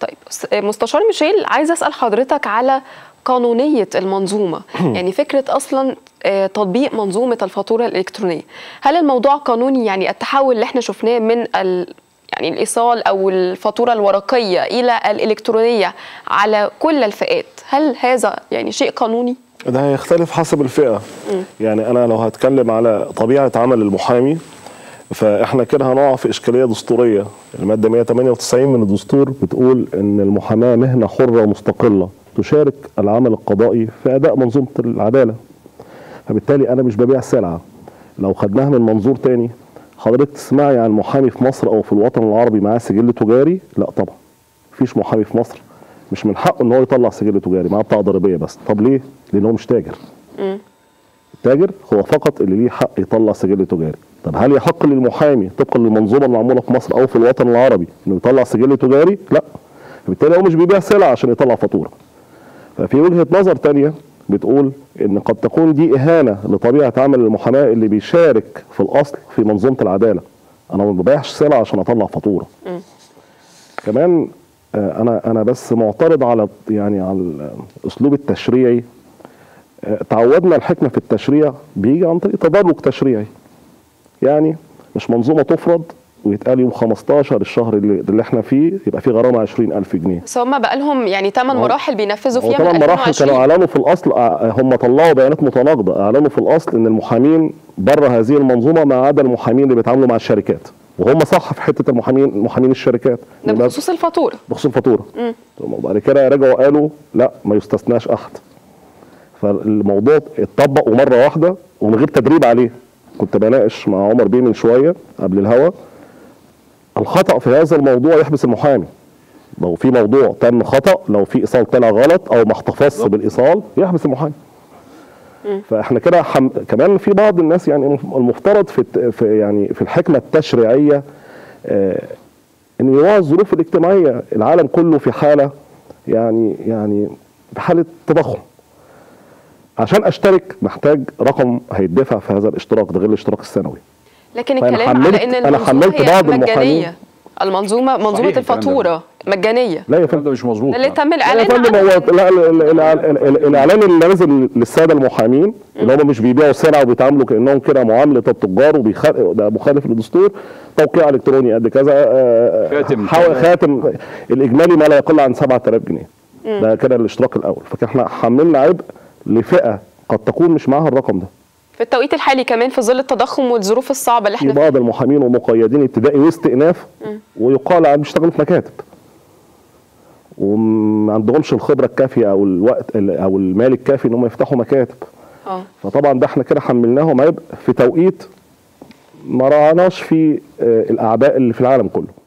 طيب س- مستشار ميشيل عايز اسال حضرتك على قانونيه المنظومه يعني فكره اصلا آه، تطبيق منظومه الفاتوره الالكترونيه هل الموضوع قانوني يعني التحول اللي احنا شفناه من ال يعني الايصال او الفاتوره الورقيه الى الالكترونيه على كل الفئات هل هذا يعني شيء قانوني ده هيختلف حسب الفئه يعني انا لو هتكلم على طبيعه عمل المحامي فاحنا كده هنقع في اشكاليه دستوريه الماده 198 من الدستور بتقول ان المحاماه مهنه حره مستقله تشارك العمل القضائي في اداء منظومه العداله فبالتالي انا مش ببيع سلعه لو خدناها من منظور تاني حضرتك تسمعي عن محامي في مصر او في الوطن العربي معاه سجل تجاري لا طبعا مفيش محامي في مصر مش من حقه ان هو يطلع سجل تجاري معاه بطاقه ضريبيه بس طب ليه لان هو مش تاجر التاجر هو فقط اللي ليه حق يطلع سجل تجاري طب هل يحق للمحامي طبقا للمنظومه المعموله في مصر او في الوطن العربي انه يطلع سجل تجاري لا فبالتالي هو مش بيبيع سلعه عشان يطلع فاتوره ففي وجهه نظر تانية بتقول ان قد تكون دي اهانه لطبيعه عمل المحاماه اللي بيشارك في الاصل في منظومه العداله انا ما ببيعش سلعه عشان اطلع فاتوره كمان آه، انا انا بس معترض على يعني على الاسلوب التشريعي آه، تعودنا الحكمه في التشريع بيجي عن طريق تدرج تشريعي يعني مش منظومه تفرض ويتقال يوم 15 الشهر اللي, اللي احنا فيه يبقى فيه غرامه 20000 جنيه بس هم بقى لهم يعني 8 مراحل بينفذوا هو فيها طبعا من مراحل كانوا 2020 اعلنوا في الاصل آه، هم طلعوا بيانات متناقضه اعلنوا في الاصل ان المحامين بره هذه المنظومه ما عدا المحامين اللي بيتعاملوا مع الشركات وهم صح في حته المحامين محامين الشركات ده يبقى- بخصوص الفاتوره بخصوص الفاتوره وبعد كده رجعوا قالوا لا ما يستثناش احد فالموضوع اتطبق ومره واحده ومن غير تدريب عليه كنت بناقش مع عمر بيه من شويه قبل الهوا الخطا في هذا الموضوع يحبس المحامي لو في موضوع تم خطا لو في ايصال طلع غلط او ما احتفظش بالايصال يحبس المحامي فاحنا كده حم... كمان في بعض الناس يعني المفترض في, الت- في يعني في الحكمه التشريعيه آه ان يراعي الظروف الاجتماعيه العالم كله في حاله يعني يعني في حاله تضخم عشان اشترك محتاج رقم هيدفع في هذا الاشتراك ده غير الاشتراك السنوي لكن فأنا الكلام حملت- على ان أنا المنظومه حملت هي بعض مجانيه المحامين. المنظومه منظومه صحيح الكلام ده. الفاتوره مجانيه لا يا الكلام فندم ده مش مظبوط ده اللي لا. تم لا يا الاعلان فندم عنه. هو لا ال- ال- ال- ال- الاعلان اللي نازل للساده المحامين اللي هم مش بيبيعوا سلعه وبيتعاملوا كانهم كده معامله التجار وبيخ... ده مخالف للدستور توقيع الكتروني قد كذا آه، خاتم. حو... خاتم الاجمالي ما لا يقل عن 7000 جنيه ده كده الاشتراك الاول فاحنا حملنا عبء لفئه قد تكون مش معاها الرقم ده في التوقيت الحالي كمان في ظل التضخم والظروف الصعبه اللي في احنا فيها بعض المحامين ومقيدين ابتدائي واستئناف ويقال عن بيشتغلوا في مكاتب وما عندهمش الخبره الكافيه او الوقت او المال الكافي ان هم يفتحوا مكاتب اه فطبعا ده احنا كده حملناهم عبء في توقيت ما رعناش في آه، الاعباء اللي في العالم كله